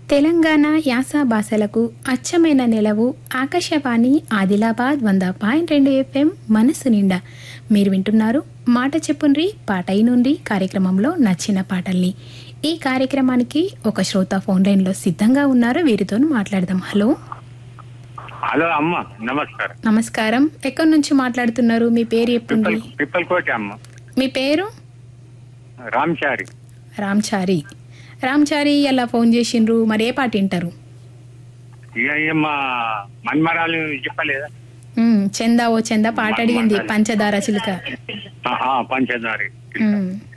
తెలంగాణ యాస భాషలకు అచ్చమైన నెలవు ఆకాశవాణి ఆదిలాబాద్ వంద పాయింట్ రెండు ఎఫ్ఎం మనసు నిండా మీరు వింటున్నారు మాట చెప్పుండ్రి పాట అయినుండ్రి కార్యక్రమంలో నచ్చిన పాటల్ని ఈ కార్యక్రమానికి ఒక శ్రోత ఫోన్ లైన్లో సిద్ధంగా ఉన్నారు వీరితో మాట్లాడదాం హలో హలో అమ్మ నమస్కారం నమస్కారం ఎక్కడి నుంచి మాట్లాడుతున్నారు మీ పేరు పిప్పల్ చెప్పుండ్రి పిప్పల్కోటి అమ్మ మీ పేరు రామ్చారి రామ్చారి రామ్చారి అలా ఫోన్ చేసిండ్రు మరి ఏ పాట వింటారు ఇక ఇక మా మన్మరాలు చెప్పలేదా ఉమ్, చందా ఓ చందా పాట అడిగింది పంచదార చిలుక ఆ, ఆ, పంచదారి ఉమ్.